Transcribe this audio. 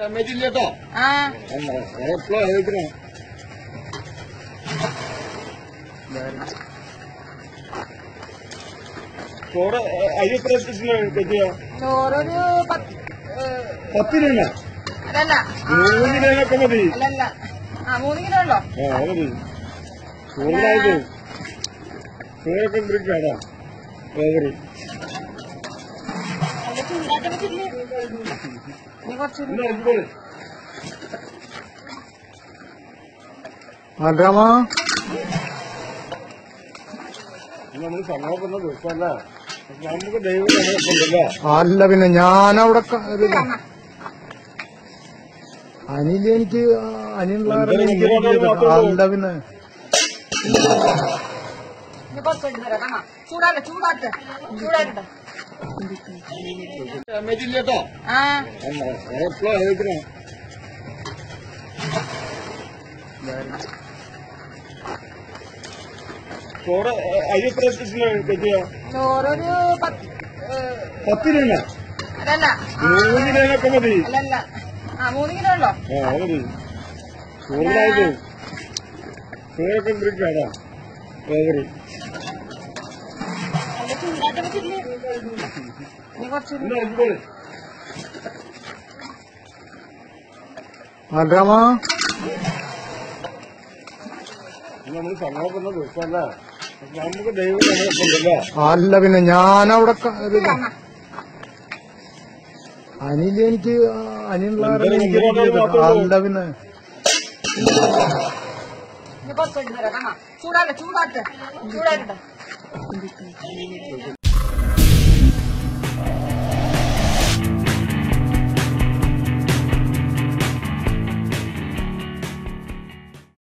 Damage ഇല്ല കേട്ടോ ആ എപ്പോഴാ കഴിക്കണേ ചോറ് അരി എത്ര കെട്ടിയോ ചോറൊരു പത്ത് ഏ, പത്ത് രൂപ അതല്ല മൂന്ന് രൂപയൊക്കെ മതി അല്ലല്ല ആ മൂന്ന് കിലോ ഉണ്ടോ ആ അത് മതി ചോറിനായത് ചോറൊക്കെ എന്തിരിക്കാടാ ഓവറ് അല്ല ചൂടാക്കാൻ പറ്റില്ലേ നീ കുറച്ച് എന്നാ ഇരിക്കോളെ ആദ്രാമാ നമ്മൾ സമാപന ദിവസമല്ല നമുക്ക് ദൈവം നമ്മളൊക്കെ ഉണ്ടല്ലോ അല്ല പിന്നെ ഞാനവിടെ ക- ഒരു ഇത് അനിൽ എനിക്ക് അനിലുള്ള കാരണം എനിക്ക് വലിയത്. അല്ല പിന്നെ നീ കുറച്ച് എടുത്ത് തരാം കാണാം ചൂടാട്ടെ ചൂടാട്ടെ ചൂടാക്കട്ടെ ഡാമേജ് ഇല്ല കേട്ടോ ആ എപ്പോഴാ കഴിക്കണേ ചോറ് അരി എത്ര കെട്ടിയോ ചോറൊരു പത്ത് ഏ, പത്ത് രൂപ അതല്ല മൂന്ന് രൂപയൊക്കെ മതി അല്ലല്ല ആ മൂന്ന് കിലോ ഉണ്ടോ ആ അത് മതി ചോറിനായത് ചോറൊക്കെ എന്തിരിക്കാടാ ഓവറ് അല്ല ചൂടാക്കാൻ പറ്റില്ലേ നീ കുറച്ച് എന്നാ ഇരിക്കോളെ ആദ്രാമാ നമ്മൾ സമാപന ദിവസമല്ല നമുക്ക് ദൈവം നമ്മളൊക്കെ ഉണ്ടല്ലോ അല്ല പിന്നെ ഞാനവിടെ ക- ഒരു ഇത് അനിൽ എനിക്ക് അനിലുള്ള കാരണം എനിക്ക് വലിയത്. അല്ല പിന്നെ നീ കുറച്ച് എടുത്ത് തരാം കാണാം ചൂടാട്ടെ ചൂടാട്ടെ ചൂടാക്കട്ടെ